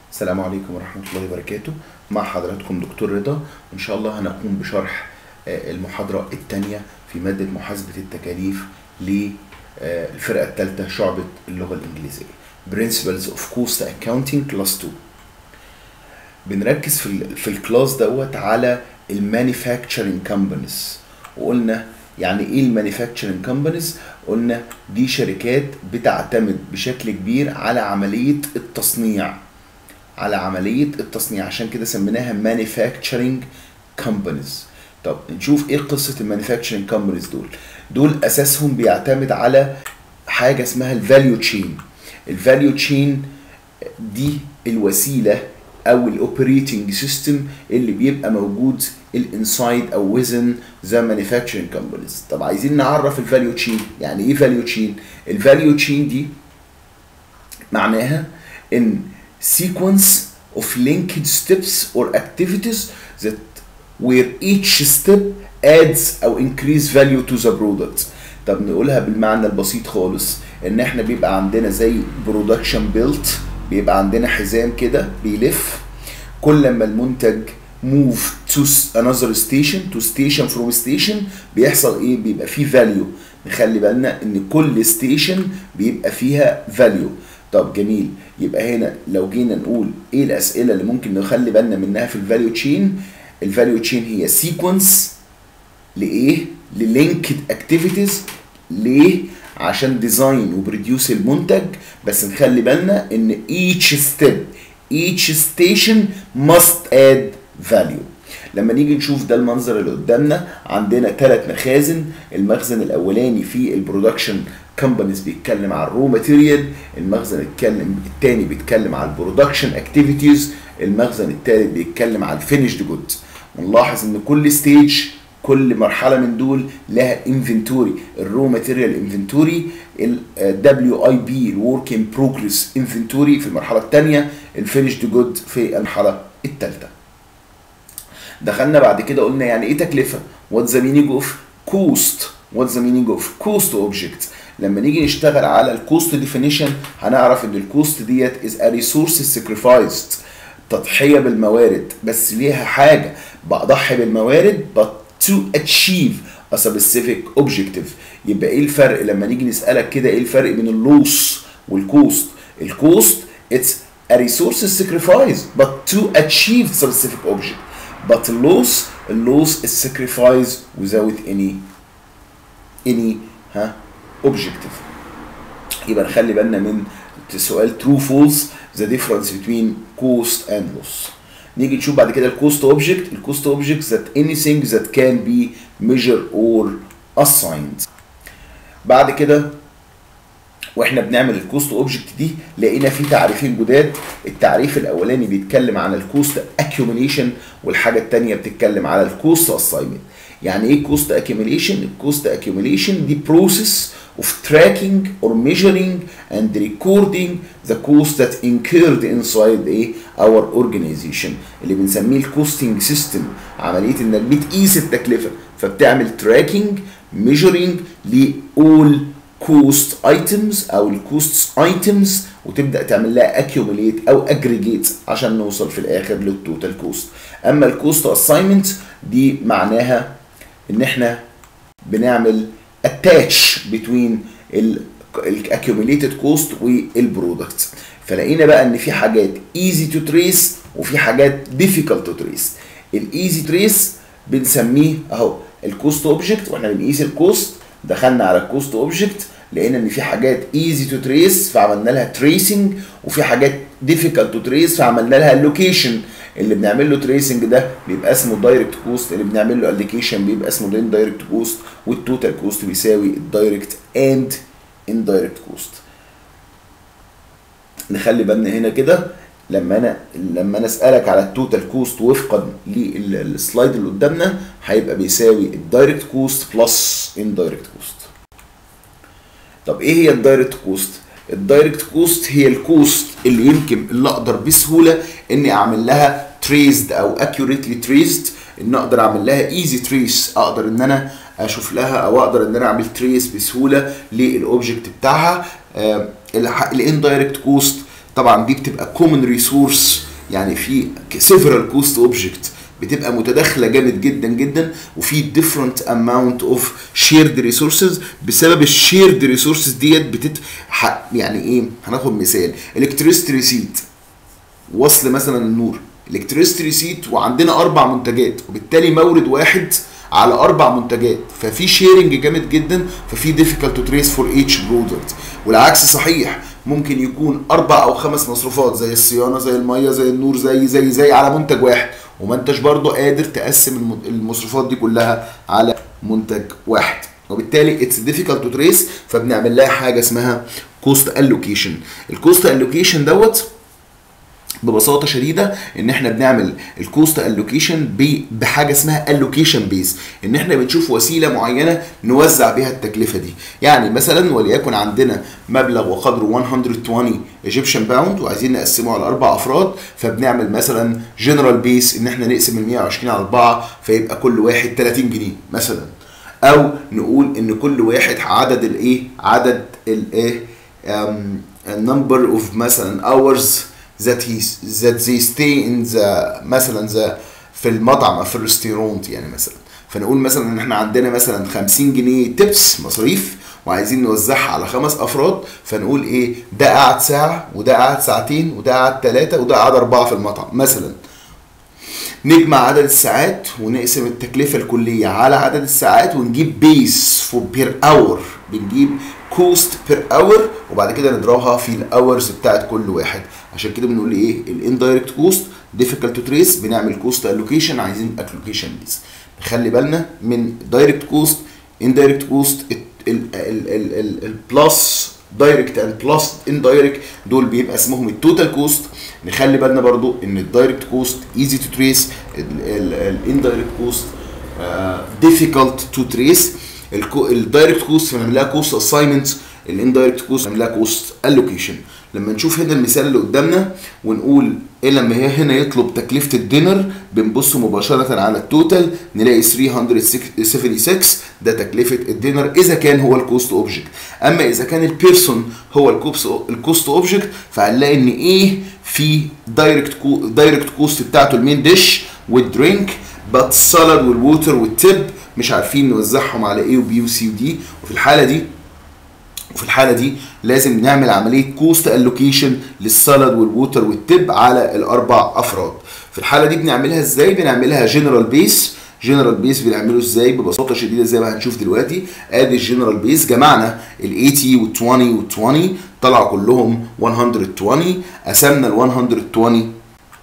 السلام عليكم ورحمة الله وبركاته مع حضراتكم دكتور رضا وإن شاء الله هنقوم بشرح آه، المحاضرة الثانية في مادة محاسبة التكاليف للفرقة الثالثة شعبة اللغة الإنجليزية Principles of Cost Accounting Class 2 بنركز في ال في الكلاس دوت على المانيفاكتشرنج كومبانيز وقلنا يعني ايه المانيفاكتشرنج كومبانيز قلنا دي شركات بتعتمد بشكل كبير على عملية التصنيع على عملية التصنيع عشان كده سميناها manufacturing companies طب نشوف ايه قصة المانيفاكتشرنج كومبانيز دول دول اساسهم بيعتمد على حاجة اسمها الفاليو تشين الفاليو تشين دي الوسيلة او الاوبريتنج سيستم اللي بيبقى موجود الانسايد او وزن ذا مانيفاكتشرنج كومبانيز طب عايزين نعرف الفاليو تشين يعني ايه فاليو تشين الفاليو تشين دي معناها ان sequence of linked steps or activities that where each step adds او increase value to the product طب نقولها بالمعنى البسيط خالص ان احنا بيبقى عندنا زي production built بيبقى عندنا حزام كده بيلف كل ما المنتج move to another station to station from station بيحصل ايه بيبقى فيه value نخلي بالنا ان كل station بيبقى فيها value طب جميل يبقى هنا لو جينا نقول ايه الاسئله اللي ممكن نخلي بالنا منها في الفاليو تشين الفاليو تشين هي سيكونس لايه للينكد اكتيفيتيز ليه عشان ديزاين وبروديوس المنتج بس نخلي بالنا ان each step each station must add value لما نيجي نشوف ده المنظر اللي قدامنا عندنا ثلاث مخازن المخزن الاولاني في البرودكشن كومبانيز بيتكلم على الرو ماتيريال المخزن التكلم الثاني بيتكلم على البرودكشن اكتيفيتيز المخزن الثالث بيتكلم على الفينيشد جود ونلاحظ ان كل ستيج كل مرحله من دول لها انفنتوري الرو ماتيريال انفنتوري الدبليو اي بي الورك ان بروجريس انفنتوري في المرحله الثانيه الفينيشد جود في المرحله الثالثه دخلنا بعد كده قلنا يعني ايه تكلفه واتس ذا مينينج اوف كوست واتس ذا مينينج اوف كوست اوبجكت لما نيجي نشتغل على الكوست ديفينيشن هنعرف ان الكوست ديت از ا ريسورس ساكريفايسد تضحيه بالموارد بس ليها حاجه بضحي بالموارد but to achieve a specific objective يبقى ايه الفرق لما نيجي نسالك كده ايه الفرق بين اللوس والكوست الكوست it's a resource sacrifice but to achieve specific object but loss loss is sacrifice without any any ها objective يبقى نخلي بالنا من سؤال true false the difference between cost and loss نيجي نشوف بعد كده الكوست اوبجكت الكوست اوبجكت that anything that can be measured or assigned بعد كده واحنا بنعمل الكوست اوبجكت دي لقينا في تعريفين جداد التعريف الاولاني بيتكلم عن الكوست اكيوميليشن والحاجه الثانيه بتتكلم على الكوست اساينمنت يعني ايه كوست اكيوميليشن الكوست اكيوميليشن دي بروسيس of tracking or measuring and recording the cost that incurred inside a our organization اللي بنسميه الكوستنج سيستم عمليه انك بتقيس التكلفه فبتعمل tracking measuring ل all cost items او الكوست items وتبدا تعمل لها accumulate او aggregate عشان نوصل في الاخر للتوتال كوست اما الكوست اساينمنت دي معناها ان احنا بنعمل attach between الاكيوميليتد كوست والبرودكت فلقينا بقى ان في حاجات easy to trace وفي حاجات difficult to trace الايزي تريس بنسميه اهو الكوست اوبجكت واحنا بنقيس الكوست دخلنا على الكوست اوبجكت لقينا ان في حاجات ايزي تو تريس فعملنا لها تريسنج وفي حاجات ديفيكالت تو تريس فعملنا لها اللوكيشن اللي بنعمل له تريسنج ده بيبقى اسمه دايركت كوست اللي بنعمل له الوكيشن بيبقى اسمه الاندايركت كوست والتوتال كوست بيساوي الدايركت اند اندايركت كوست نخلي بالنا هنا كده لما انا لما انا اسالك على التوتال كوست وفقا للسلايد اللي قدامنا هيبقى بيساوي الدايركت كوست بلس اندايركت كوست طب ايه هي الدايركت كوست الدايركت كوست هي الكوست اللي يمكن اللي اقدر بسهوله اني اعمل لها تريسد او اكيوريتلي تريسد ان اقدر اعمل لها ايزي تريس اقدر ان انا اشوف لها او اقدر ان انا اعمل تريس بسهوله للاوبجكت بتاعها الاندايركت كوست طبعا دي بتبقى كومن ريسورس يعني في سيفرال كوست اوبجكت بتبقى متداخله جامد جدا جدا وفي different amount of shared resources بسبب الشيرد ريسورسز ديت بتت ح- يعني ايه هناخد مثال electricity receipt وصل مثلا النور electricity receipt وعندنا اربع منتجات وبالتالي مورد واحد على اربع منتجات ففي شيرنج جامد جدا ففي difficult to trace for each product والعكس صحيح ممكن يكون اربع او خمس مصروفات زي الصيانه زي الميه زي النور زي زي زي على منتج واحد وما انتش برضه قادر تقسم الم- المصروفات دي كلها على منتج واحد وبالتالي اتس difficult to trace فبنعمل لها حاجه اسمها cost allocation الكوست allocation دوت ببساطه شديده ان احنا بنعمل الكوست الوكيشن بحاجه اسمها الوكيشن بيز ان احنا بنشوف وسيله معينه نوزع بيها التكلفه دي يعني مثلا وليكن عندنا مبلغ وقدره 120 ايجيبشن باوند وعايزين نقسمه على اربع افراد فبنعمل مثلا جنرال بيس ان احنا نقسم ال 120 على اربعه فيبقى كل واحد 30 جنيه مثلا او نقول ان كل واحد عدد الايه عدد الايه النمبر اوف مثلا hours that he that they stay in the مثلا the في المطعم أو في الريستورانت يعني مثلا فنقول مثلا ان احنا عندنا مثلا 50 جنيه تبس مصاريف وعايزين نوزعها على خمس افراد فنقول ايه ده قعد ساعه وده قعد ساعتين وده قعد ثلاثه وده قعد اربعه في المطعم مثلا نجمع عدد الساعات ونقسم التكلفة الكلية على عدد الساعات ونجيب بيس فور بير اور بنجيب كوست بير اور وبعد كده نضربها في الاورز بتاعت كل واحد عشان كده بنقول ايه الاندايركت كوست difficult to trace بنعمل كوست allocation عايزين allocation بيس نخلي بالنا من دايركت كوست indirect كوست البلس دايركت اند بلس اندايركت دول بيبقى اسمهم التوتال كوست نخلي بالنا برضو ان الدايركت كوست ايزي تو تريس الاندايركت كوست ديفيكالت تو تريس الدايركت كوست بنعملها كوست اساينمنت الاندايركت كوست بنعملها كوست الوكيشن لما نشوف هنا المثال اللي قدامنا ونقول ايه لما هي هنا يطلب تكلفه الدينر بنبص مباشره على التوتال نلاقي 376 ده تكلفه الدينر اذا كان هو الكوست اوبجكت اما اذا كان البيرسون هو الكوست اوبجكت فهنلاقي ان ايه في دايركت دايركت كوست بتاعته المين ديش والدرينك بس السالاد والووتر والتب مش عارفين نوزعهم على ايه وبي وسي ودي وفي الحاله دي وفي الحاله دي لازم نعمل عمليه كوست الوكيشن للسالاد والووتر والتب على الاربع افراد في الحاله دي بنعملها ازاي بنعملها جنرال بيس جنرال بيس بنعمله ازاي ببساطه شديده زي ما هنشوف دلوقتي ادي الجنرال بيس جمعنا ال 80 وال 20 وال 20 طلعوا كلهم 120 قسمنا ال 120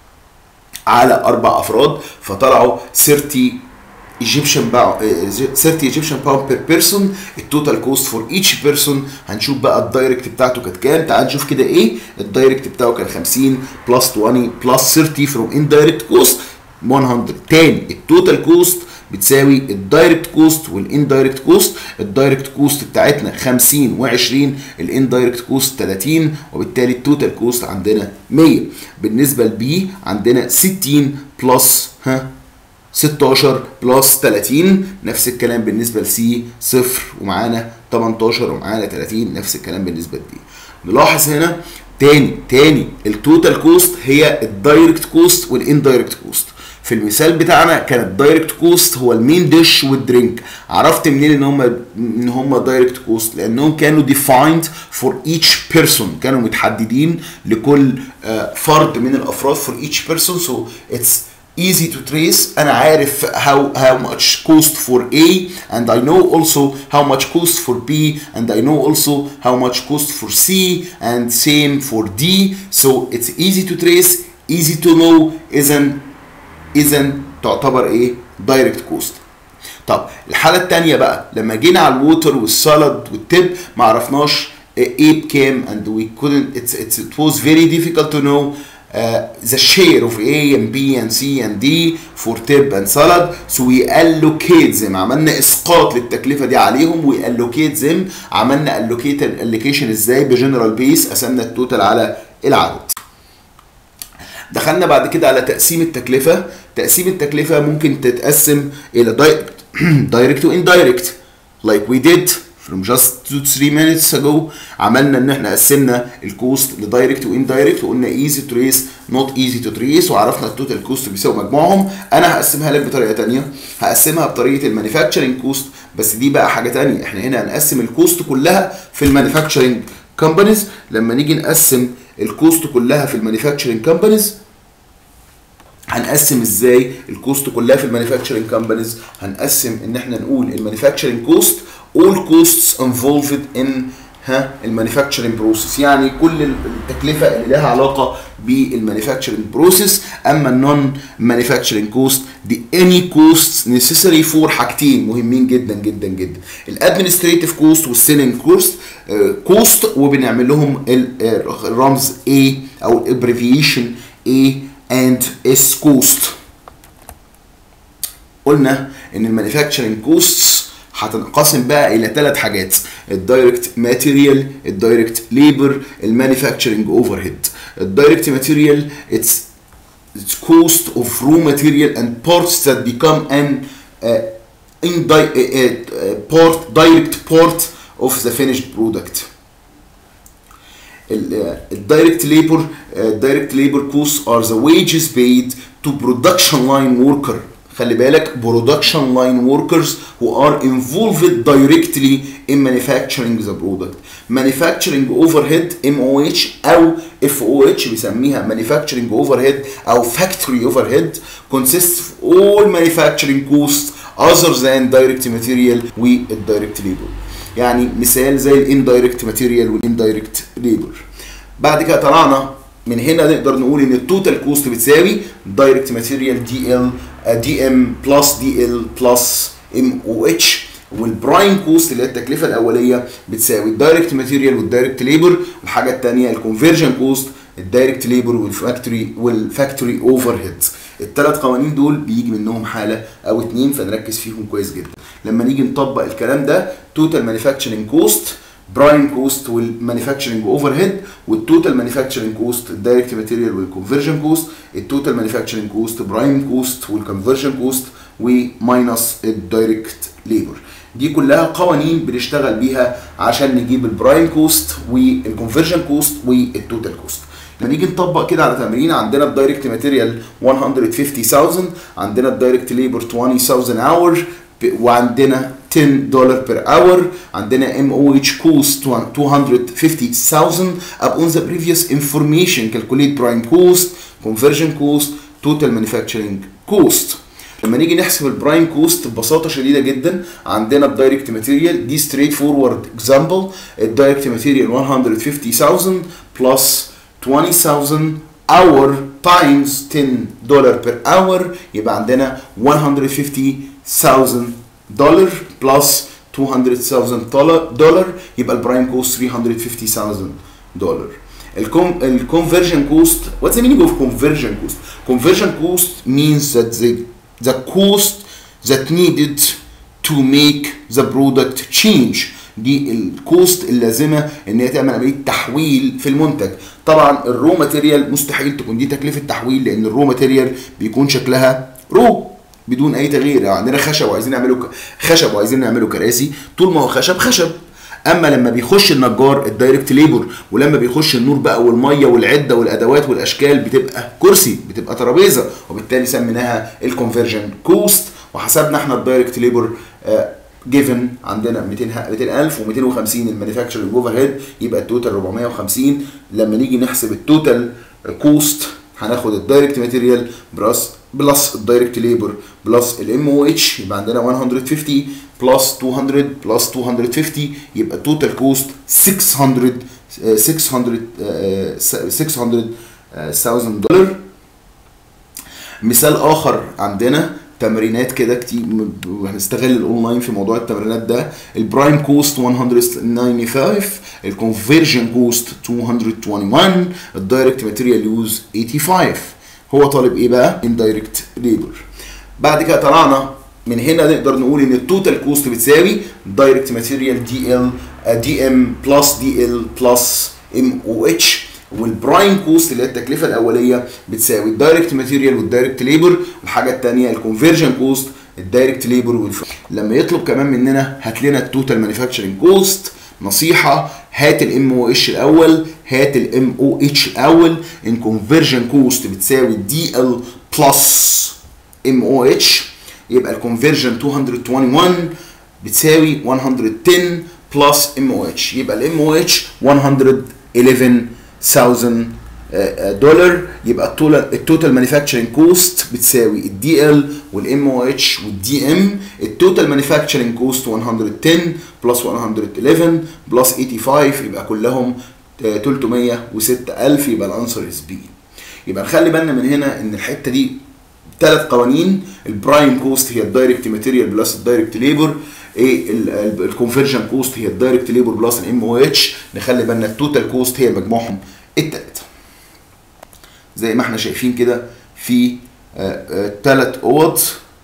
على اربع افراد فطلعوا 30 Egyptian pound 30 Egyptian pound per person التوتال كوست فور ايتش بيرسون هنشوف بقى الدايركت بتاعته كانت كام تعال نشوف كده ايه الدايركت بتاعه كان 50 بلس 20 بلس 30 فروم اندايركت كوست 100 تاني التوتال كوست بتساوي الدايركت كوست والاندايركت كوست الدايركت كوست بتاعتنا 50 و20 الاندايركت كوست 30 وبالتالي التوتال كوست عندنا 100 بالنسبه لبي عندنا 60 بلس ها 16 بلس 30 نفس الكلام بالنسبه لسي صفر ومعانا 18 ومعانا 30 نفس الكلام بالنسبه لدي نلاحظ هنا تاني تاني التوتال كوست هي الدايركت كوست والاندايركت كوست في المثال بتاعنا كان الدايركت كوست هو المين ديش والدرينك عرفت منين ان هم ان هم دايركت كوست لانهم كانوا ديفايند فور ايتش بيرسون كانوا متحددين لكل فرد من الافراد فور ايتش بيرسون سو اتس easy to trace انا عارف how how much cost for A and I know also how much cost for B and I know also how much cost for C and same for D so it's easy to trace easy to know اذا اذا تعتبر ايه direct cost طب الحالة التانية بقى لما جينا على الووتر والسالاد والتب ما عرفناش ايه بكام and we couldn't it's, it's, it was very difficult to know Uh, the share of A and B and C and D for tip and salad so we allocate them عملنا اسقاط للتكلفه دي عليهم we allocate them عملنا allocate allocation ازاي بجنرال بيس قسمنا التوتال على العدد دخلنا بعد كده على تقسيم التكلفه تقسيم التكلفه ممكن تتقسم الى دايركت دايركت واندايركت like we did from just 2 3 minutes ago عملنا ان احنا قسمنا الكوست لدايركت واندايركت وقلنا ايزي تو تريس نوت ايزي تو تريس وعرفنا التوتال كوست بيساوي مجموعهم انا هقسمها لك بطريقه ثانيه هقسمها بطريقه المانيفاكتشرنج كوست بس دي بقى حاجه ثانيه احنا هنا هنقسم الكوست كلها في المانيفاكتشرنج كومبانيز لما نيجي نقسم الكوست كلها في المانيفاكتشرنج كومبانيز هنقسم ازاي الكوست كلها في المانيفاكتشرنج كومبانيز هنقسم ان احنا نقول المانيفاكتشرنج كوست all costs involved in ها المانيفاكتشرنج بروسيس يعني كل التكلفه اللي لها علاقه بالمانيفاكتشرنج بروسيس اما النون مانيفاكتشرنج كوست دي اني كوست نيسيسري فور حاجتين مهمين جدا جدا جدا الادمنستريتيف كوست والسيلينج كوست كوست وبنعمل لهم الرمز A او الابريفيشن A and S كوست قلنا ان المانيفاكتشرنج كوستس هتنقسم بقى الى ثلاث حاجات الدايركت ماتيريال الدايركت ليبر المانيفاكتشرنج اوفر هيد الدايركت ماتيريال اتس its cost of raw material and parts that become an uh, indi- uh, uh, part direct part of the finished product الدايركت ليبر الدايركت ليبر كوست ار ذا wages paid to production line worker خلي بالك production line workers who are involved directly in manufacturing the product manufacturing overhead MOH او FOH بيسميها manufacturing overhead او factory overhead consists of all manufacturing costs other than direct material والdirect labor يعني مثال زي الاندايركت ماتيريال والاندايركت ليبر بعد كده طلعنا من هنا نقدر نقول ان التوتال كوست بتساوي دايركت ماتيريال دي ال دي ام بلس دي ال بلس ام او اتش والبرايم كوست اللي هي التكلفه الاوليه بتساوي الدايركت ماتيريال والدايركت ليبر والحاجه الثانيه الكونفرجن كوست الدايركت ليبر والفاكتوري والفاكتوري اوفر هيد الثلاث قوانين دول بيجي منهم حاله او اتنين فنركز فيهم كويس جدا لما نيجي نطبق الكلام ده توتال مانيفاكتشرنج كوست برايم كوست والمانيفاكتشرنج اوفر هيد والتوتال مانيفاكتشرنج كوست الدايركت ماتيريال والكونفرجن كوست التوتال مانيفاكتشرنج كوست برايم كوست والكونفرجن كوست وماينس الدايركت ليبر دي كلها قوانين بنشتغل بيها عشان نجيب البرايم كوست والكونفرجن كوست والتوتال كوست لما نيجي نطبق كده على تمرين عندنا الدايركت ماتيريال 150000 عندنا الدايركت ليبر 20000 اور وعندنا 10 دولار بير اور عندنا ام او اتش كوست 250000 upon the previous information calculate prime cost conversion cost total manufacturing cost لما نيجي نحسب البرايم كوست ببساطه شديده جدا عندنا الدايركت ماتيريال دي ستريت فورورد اكزامبل الدايركت ماتيريال 150000 بلس 20000 اور تايمز 10 دولار بير اور يبقى عندنا 150000 دولار بلس 200000 دولار يبقى البرايم كوست 350000 دولار الكون الكونفرجن كوست what's the meaning of conversion cost conversion cost means that the the cost that needed to make the product change دي الكوست اللازمه ان هي تعمل عمليه تحويل في المنتج طبعا الرو ماتيريال مستحيل تكون دي تكلفه تحويل لان الرو ماتيريال بيكون شكلها رو بدون اي تغيير يعني عندنا خشب وعايزين نعمله خشب وعايزين نعمله كراسي طول ما هو خشب خشب اما لما بيخش النجار الدايركت ليبر ولما بيخش النور بقى والميه والعده والادوات والاشكال بتبقى كرسي بتبقى ترابيزه وبالتالي سميناها الكونفرجن كوست وحسبنا احنا الدايركت ليبر جيفن عندنا 200 200000 و250 المانيفاكتشرنج اوفر هيد يبقى التوتال 450 لما نيجي نحسب التوتال كوست هناخد الدايركت ماتيريال بلس بلس الدايركت ليبر بلس الام او اتش يبقى عندنا 150 بلس 200 بلس 250 يبقى التوتال كوست 600 600 600000 دولار مثال اخر عندنا تمرينات كده كتير هنستغل الاونلاين في موضوع التمرينات ده البرايم كوست 195 الكونفرجن كوست 221 الدايركت ماتيريال يوز 85 هو طالب ايه بقى اندايركت ليبر بعد كده طلعنا من هنا نقدر نقول ان التوتال كوست بتساوي دايركت ماتيريال دي ال دي ام بلس دي ال بلس ام او اتش والبرايم كوست اللي هي التكلفه الاوليه بتساوي الدايركت ماتيريال والدايركت ليبر والحاجه الثانيه الكونفرجن كوست الدايركت ليبر لما يطلب كمان مننا هات لنا التوتال مانيفاكتشرنج كوست نصيحة هات الام او اتش الاول هات الام او اتش الاول ان كونفرجن كوست بتساوي دي ال بلس ام او اتش يبقى الكونفرجن 221 بتساوي 110 بلس ام او اتش يبقى الام او اتش 111000 دولار يبقى التوتال التوتال مانيفاكتشرنج كوست بتساوي الدي ال والام او اتش والدي ام التوتال مانيفاكتشرنج كوست 110 بلس 111 بلس 85 يبقى كلهم 306000 يبقى الانسر از بي يبقى نخلي بالنا من هنا ان الحته دي ثلاث قوانين البرايم كوست هي الدايركت ماتيريال بلس الدايركت ليبر ايه الكونفرجن كوست هي الدايركت ليبر بلس الام او اتش نخلي بالنا التوتال كوست هي مجموعهم الثلاثه زي ما احنا شايفين كده في ثلاث اوض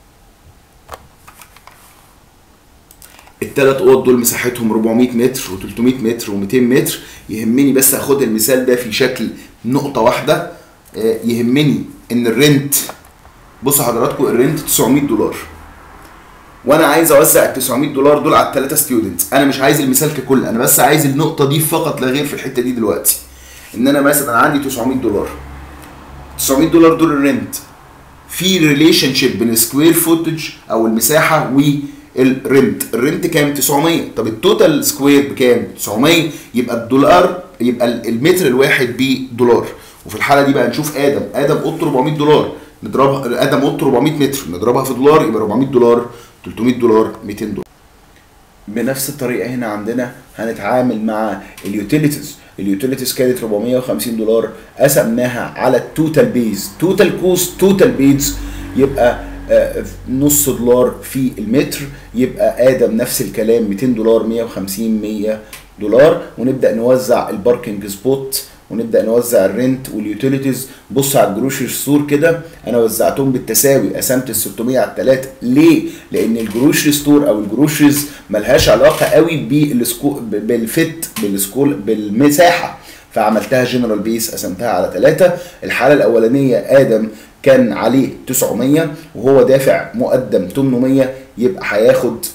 الثلاث اوض دول مساحتهم 400 متر و300 متر و200 متر يهمني بس اخد المثال ده في شكل نقطه واحده يهمني ان الرنت بصوا حضراتكم الرنت 900 دولار وانا عايز اوزع ال 900 دولار دول على الثلاثه ستودنتس انا مش عايز المثال ككل انا بس عايز النقطه دي فقط لا غير في الحته دي دلوقتي ان انا مثلا عندي 900 دولار 900 دولار دول الرنت في ريليشن شيب بين السكوير فوتج او المساحه والرنت الرنت كام 900 طب التوتال سكوير بكام 900 يبقى الدولار يبقى المتر الواحد بدولار وفي الحاله دي بقى نشوف ادم ادم اوضته 400 دولار نضربها ادم اوضته 400 متر نضربها في دولار يبقى 400 دولار 300 دولار 200 دولار بنفس الطريقه هنا عندنا هنتعامل مع اليوتيليتيز اليوتيليتيز كانت 450 دولار قسمناها على التوتال بيز توتال كوست توتال بيز يبقى آه نص دولار في المتر يبقى ادم نفس الكلام 200 دولار 150 100 دولار ونبدا نوزع الباركنج سبوت ونبدا نوزع الرنت واليوتيليتيز بص على الجروشري ستور كده انا وزعتهم بالتساوي قسمت ال 600 على الثلاثه ليه؟ لان الجروشري ستور او الجروشريز ملهاش علاقه قوي بالسكو بالفت بالسكول بالمساحه فعملتها جنرال بيس قسمتها على ثلاثه الحاله الاولانيه ادم كان عليه 900 وهو دافع مقدم 800 يبقى هياخد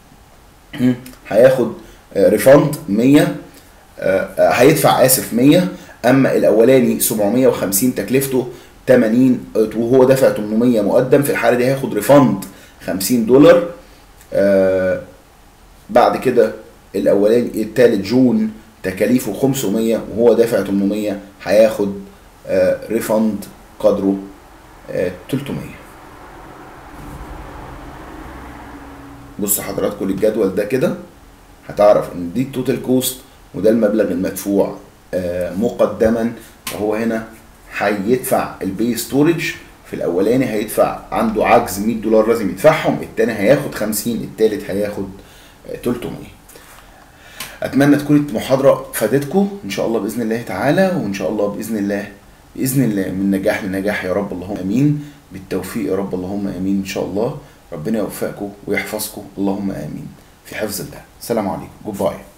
هياخد ريفند 100 هيدفع اسف 100 اما الاولاني 750 تكلفته 80 وهو دافع 800 مقدم في الحاله دي هياخد ريفند 50 دولار آه بعد كده الاولاني التالت جون تكاليفه 500 وهو دافع 800 هياخد آه ريفند قدره آه 300 بص حضراتكم للجدول ده كده هتعرف ان دي التوتال كوست وده المبلغ المدفوع مقدما وهو هنا هيدفع البي ستورج في الاولاني هيدفع عنده عجز 100 دولار لازم يدفعهم التاني هياخد 50 التالت هياخد 300 اتمنى تكون المحاضره فادتكم ان شاء الله باذن الله تعالى وان شاء الله باذن الله باذن الله من نجاح لنجاح يا رب اللهم امين بالتوفيق يا رب اللهم امين ان شاء الله ربنا يوفقكم ويحفظكم اللهم امين في حفظ الله السلام عليكم جود باي